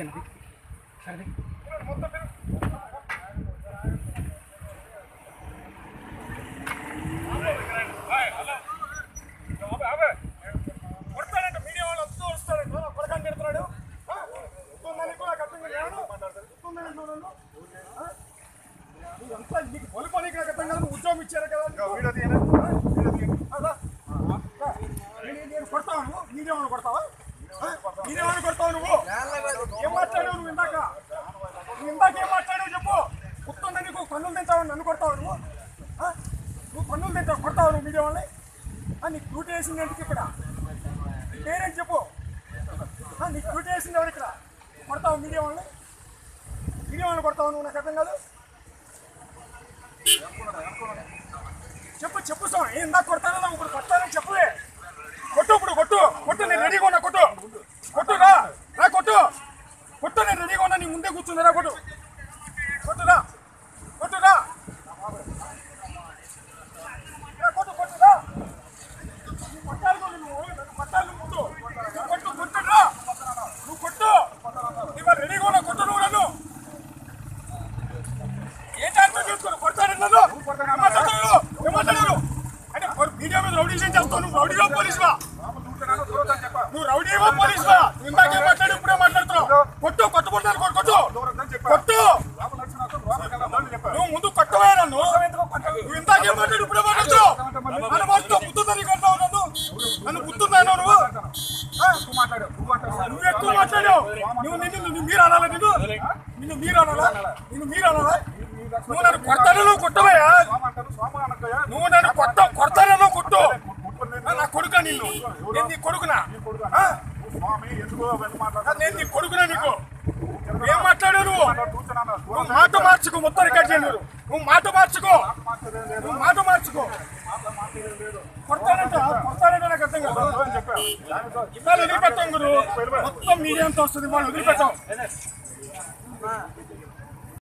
దిగనది సరే మీడియా వాళ్ళు వస్తూ వస్తారంట కొడకాన్ని పెడుతున్నాడు ఉందని కూడా కట్టంగా లేడు ఉందని చూడండి ఇదంతా నీకు పొలిపోనీ కట్టం కదా నువ్వు ఉద్యోగం ఇచ్చారు కదా వీడియో తీయను నేను కొడతావా నువ్వు మీడియా వాళ్ళు కొడతావా మీడియా వాళ్ళు కొడతావు నువ్వు ఏం మాట్లాడావు నువ్వు ఇందాక నువ్వు ఇందాక ఏం మాట్లాడావు చెప్పు గుర్తుందా నీకు పన్నులు తెంచావు నన్ను కొడతావు నువ్వు ఆ? నువ్వు పన్నులు తెంచావు కొడతావు నువ్వు మీడియా వాళ్ళని ఆ, నీకు డ్యూటీ వేసింది ఎందుకు ఇక్కడ నీ పేరేంటి చెప్పు ఆ, నీకు డ్యూటీ వేసింది ఎవరు ఇక్కడ కొడతావు మీడియా వాళ్ళని మీడియా వాళ్ళని కొడతావు నువ్వు నాకు అర్థం కాదు చెప్పు చెప్పు స్వామి ఏ ఇందాక కొడతానో ఇప్పుడు కొట్టానని చెప్పువే కొట్టు ఇప్పుడు కొట్టు కొట్టు నేను రెడీగా ఉన్నా కొట్టు కొట్టు రా రా కొట్టు కొట్టు నేను రెడీగా ఉన్నా నీ ముందే కూర్చుంది రా కొట్టు కొట్టు రా కొట్టు రా రా, కొట్టు కొట్టు రా నువ్వు కొట్టాలి కూడా నువ్వు నన్ను కొట్టాలి ముందు నువ్వు కొట్టు కొట్టు రా నువ్వు కొట్టు ఇవాళ రెడీగా ఉన్నా కొట్టు నువ్వు నన్ను ఏ ఛాన్స్ చూసుకోరు కొడతాడు నన్ను ఏం మాట్లాడారు ఏం మాట్లాడారు అంటే మీడియా మీద రౌడీజం చేస్తావు నువ్వు రౌడీలో పోలీసువా నువ్వు రౌడీవా పోలీసువా నువ్వు ఇందాకే మాట్లాడు ఇప్పుడే మాట్లాడుతున్నావు కొట్టు కొట్టుకుంటాను కొట్టు కొట్టు కొట్టు నువ్వు ముందు కొట్టవే నన్ను నువ్వు ఇందాకే మాట్లాడు ఇప్పుడే మాట్లాడుతున్నావు నన్ను మాట్లాడుతావు బుద్ధుందా నీకు అంటావు నన్ను నన్ను బుద్ధుందా నువ్వు ఆ? నువ్వు ఎక్కువ మాట్లాడావు నువ్వు నిన్ను నువ్వు మీరు అనాలా నిన్ను నిన్ను మీరు అనాలా నిన్ను మీరు అనాలా నువ్వు నన్ను కొడతాను నువ్వు కొట్టవయ్యా నువ్వు నన్ను కొట్ట కొడతాను నువ్వు కొట్టు ఆ, నా కొడుకా నిన్ను నేను నీ కొడుకునా ఆ? ఆ, నేను నీ కొడుకునా నీకు ఏం మాట్లాడావు నువ్వు నువ్వు మాట మార్చుకో మొత్తం రికార్డ్ చేయండి మీరు. నువ్వు మాట మార్చుకో నువ్వు మాట మార్చుకో కొడతానంట కొడతానంట నాకు అర్థం కాదు ఇవాళ వదిలిపెట్టాం గురు మొత్తం మీడియా అంతా వస్తుంది వాళ్ళు వదిలిపెట్టాం